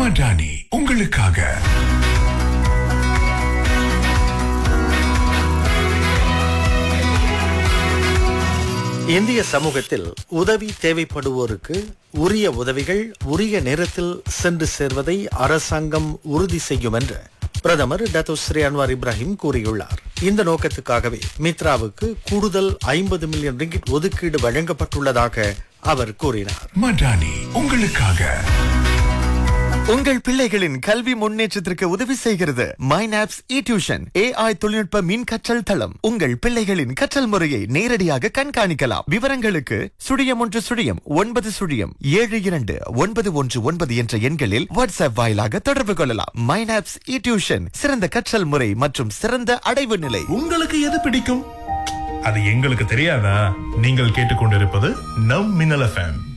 மடானி உங்களுக்காக இந்திய சமூகத்தில் உதவி தேவைப்படுவோருக்கு உரிய உதவிகள் உரிய நேரத்தில் சென்று சேர்வதை அரசாங்கம் உறுதி செய்யும் என்று பிரதமர் டத்தோ ஸ்ரீ அன்வார் இப்ராஹிம் கூறியுள்ளார் இந்த நோக்கத்துக்காகவே மித்ராவுக்கு கூடுதல் ஐம்பது மில்லியன் ரிங்கிட் ஒதுக்கீடு வழங்கப்பட்டுள்ளதாக அவர் கூறினார் மடானி உங்களுக்காக உங்கள் பிள்ளைகளின் கல்வி முன்னேற்றத்திற்கு உதவி செய்கிறது மைனாப்ஸ் இ டியூஷன் ஏஐ தொழில்நுட்ப மின் கற்றல் தளம் உங்கள் பிள்ளைகளின் கற்றல் முறையை நேரடியாக கண்காணிக்கலாம் விவரங்களுக்கு சுழியம் ஒன்று சுழியம் ஒன்பது சுழியம் ஏழு இரண்டு ஒன்பது ஒன்று ஒன்பது என்ற எண்களில் வாட்ஸ்அப் வாயிலாக தொடர்பு கொள்ளலாம் மைனாப்ஸ் இ டியூஷன் சிறந்த கற்றல் முறை மற்றும் சிறந்த அடைவு நிலை உங்களுக்கு எது பிடிக்கும் அது எங்களுக்கு தெரியாதா நீங்கள் கேட்டுக்கொண்டிருப்பது நம் மின்னல் எஃப்எம்